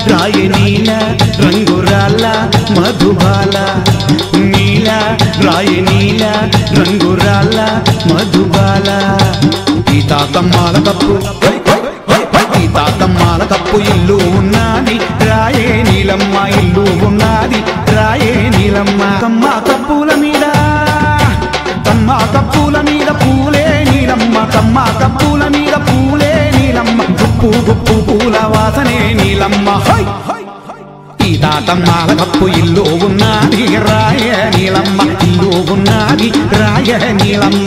రాయ నీల రంగురాల మధుబాల నీల రాయ నీల రంగురాల మధుబాల ఈ తాతమ్మాల కప్పు ఈ తాతమ్మాల కప్పు ఇల్లు ఉన్నది రాయే నీలమ్మ ఇల్లు ఉన్నది రాయే నీలమ్మ కమ్మ కప్పుల మీద కమ్మ కప్పుల మీద పూలే నీలమ్మ కమ్మ కప్పుల మీద పూలే నీలమ్మ గుప్పు గుప్పు పూల వాసనే నీలమ్మ హై ఈ తాతమ్మాల కప్పు ఇల్లు ఉన్నది రాయ నీలమ్మ ఇల్లు ఉన్నది రాయ నీలమ్మ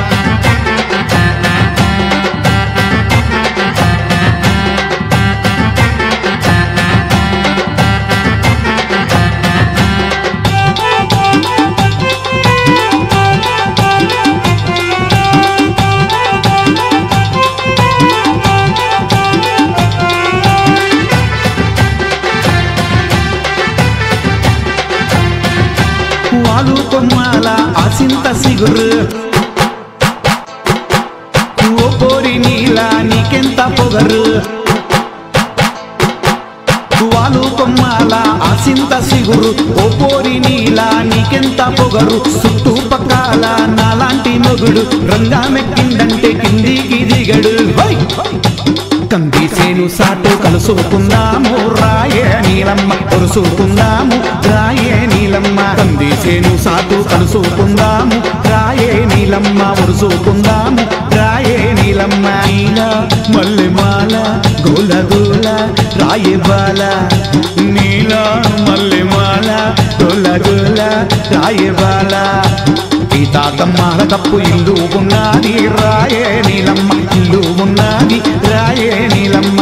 వాలు కొమ్మాల అసింత సిగురు ఓ పోరి నీల నీకెంత పొగరు వాలు కొమ్మాల అసింత సిగురు ఓ పోరి నీల నీకెంత పొగరు చుట్టుపక్కల నాలాంటి మొగుడు రంగా మెక్కిందంటే కిందికి దిగడు హై! కందిసేను సాటు కలుసుకుందాము రాయే నీలమ్మ కొలుసుకుందాము రాయే నీలమ్మ కందిసేను సాటు కలుసుకుందాము రాయే నీలమ్మ ఒరుసుకుందాము రాయే నీలమ్మ నీల మల్లెమాల గోల గోల రాయే బాల నీల మల్లెమాల గోల గోల రాయే బాల ఈ తాతమ్మాల కప్పు ఇల్లు ఉన్నది రాయే నీలమ్మ ఇల్లు ఉన్నది రాయే నీలమ్మ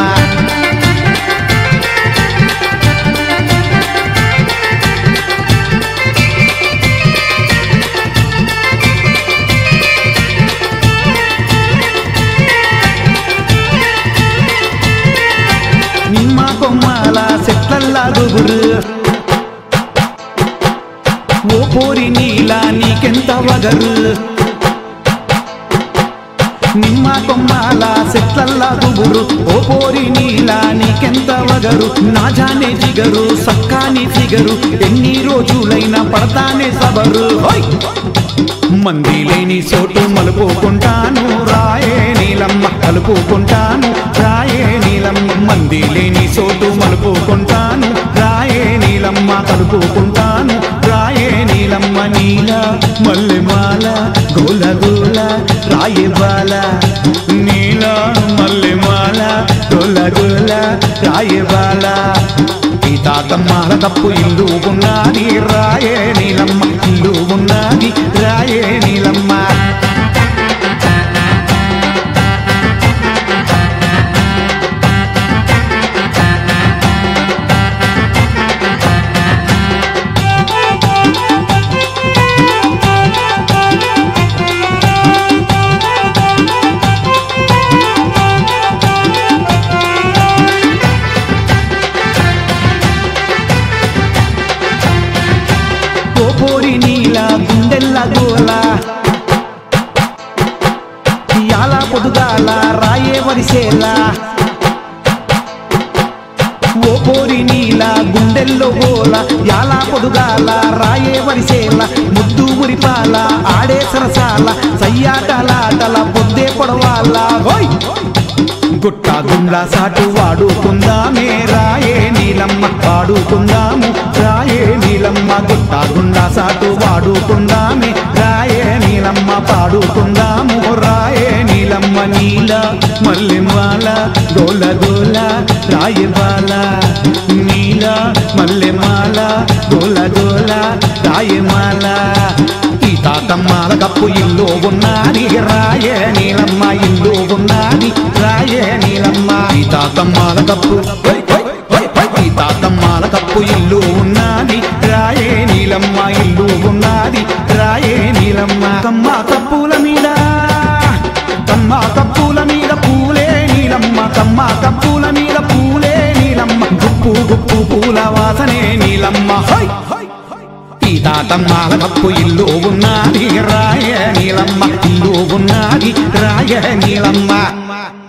నిమ్మ కొమ్మల చెట్లల్లా గుగురు ఓ పోరి నీలా నీకెంత వగరు నిమ్మ కొమ్మాల చెట్లల్లా గుబురు ఓ పోరి నీలా నీకెంత వగరు నా జానే జిగరు సక్కాని ఫిగరు ఎన్ని రోజులైనా పడతానే సబరు హోయ్! మంది లేని చోటు మలుపుకుంటాను రాయే నీలమ్మ కలుపుకుంటాను రాయే నీలమ్మ మంది లేని చోటు మలుపుకుంటాను రాయే నీలమ్మ కలుపుకుంటాను రాయే నీలమ్మ నీల మల్లెమాల గోల గోల రాయే బాల నీల మల్లెమాల గోల గోల రాయే బాల ఈ తాతమ్మాల తప్పు ఇల్లు ఉన్నది రాయే నీలమ్మ ఇల్లు ఉన్నది రాయే నీలమ్మ ఓ పోరి నీల గుండెల్ల గోల ఇయాల పొదుగాల రాయే వరిసేలా ఓ పోరి నీల గుండెల్లో గోల యాలా పొదుగాల రాయే వరిసేల ముద్దు ఉరిపాల ఆడే సరసాల సయ్యాటలాటల పొద్దే పొడవాల హోయ్ గుట్ట గుండ్ల సాటు వాడుకుందామే రాయే నీలమ్మ వాడుకుందాము రాయే నీలమ్మ గుట్ట గుండ్ల సాటు వాడుకుందామే రాయే నీలమ్మ పాడుకుందాము రాయే నీలమ్మ నీల మల్లెమాల గోల గోల రాయే బాల నీల మల్లెమాల గోల గోల రాయే మాల ఈ తాతమ్మాల కప్పు ఇల్లు ఉన్నది రాయే నీలమ్మ ఇల్లు ఉన్నది రాయే నీలమ్మ ఈ తాతమ్మాల కప్పు హై, హై, హై, హై. ఈ తాతమ్మాల కప్పు ఇల్లు ఉన్నది రాయే నీలమ్మ ఇల్లు ఉన్నది రాయే నీలమ్మ కమ్మ కప్పుల మీద కమ్మ కప్పుల మీద పూలే నీలమ్మ కమ్మ కప్పుల మీద పూలే నీలమ్మ గుప్పు గుప్పు పూల వాసనే నీలమ్మ హై ఈ తాతమ్మాల కప్పు ఇల్లు ఉన్నది రాయ నీలమ్మ ఇల్లు ఉన్నది రాయ నీలమ్మ